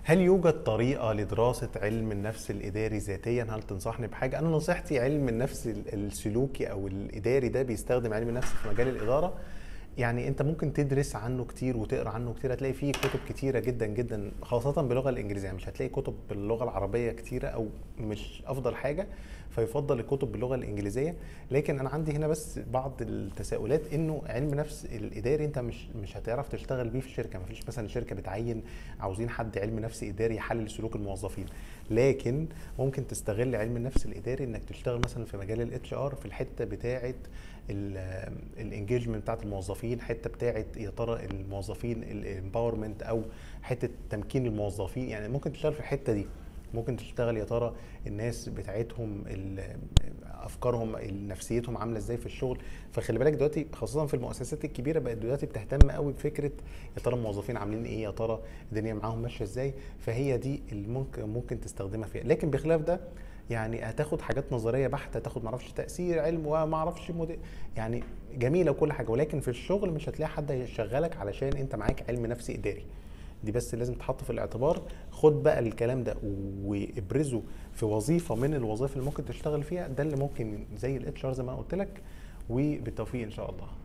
هل يوجد طريقة لدراسة علم النفس الإداري ذاتيا؟ هل تنصحني بحاجة؟ أنا نصيحتي علم النفس السلوكي أو الإداري ده بيستخدم علم النفس في مجال الإدارة يعني انت ممكن تدرس عنه كتير وتقرا عنه كتير هتلاقي فيه كتب كتيره جدا جدا خاصه باللغه الانجليزيه مش هتلاقي كتب باللغه العربيه كتيره او مش افضل حاجه فيفضل الكتب باللغه الانجليزيه لكن انا عندي هنا بس بعض التساؤلات انه علم نفس الاداري انت مش مش هتعرف تشتغل بيه في الشركه ما فيش مثلا شركه بتعين عاوزين حد علم نفس اداري يحلل سلوك الموظفين لكن ممكن تستغل علم النفس الاداري انك تشتغل مثلا في مجال الاتش ار في الحته بتاعه الانجيجمنت بتاعت الموظفين حته بتاعه يا ترى الموظفين الامباورمنت او حته تمكين الموظفين يعني ممكن تشتغل في الحته دي ممكن تشتغل يا ترى الناس بتاعتهم افكارهم نفسيتهم عامله ازاي في الشغل فخلي بالك دلوقتي خاصه في المؤسسات الكبيره بقت دلوقتي بتهتم قوي بفكره يا ترى الموظفين عاملين ايه يا ترى الدنيا معاهم ماشيه ازاي فهي دي اللي ممكن ممكن تستخدمها فيها لكن بخلاف ده يعني هتاخد حاجات نظريه بحته تاخد معرفش تاثير علم وما اعرفش يعني جميله وكل حاجه ولكن في الشغل مش هتلاقي حد يشغلك علشان انت معاك علم نفسي اداري دي بس لازم تحط في الاعتبار خد بقى الكلام ده وابرزه في وظيفه من الوظائف اللي ممكن تشتغل فيها ده اللي ممكن زي الاتش ار زي ما قلت لك وبالتوفيق ان شاء الله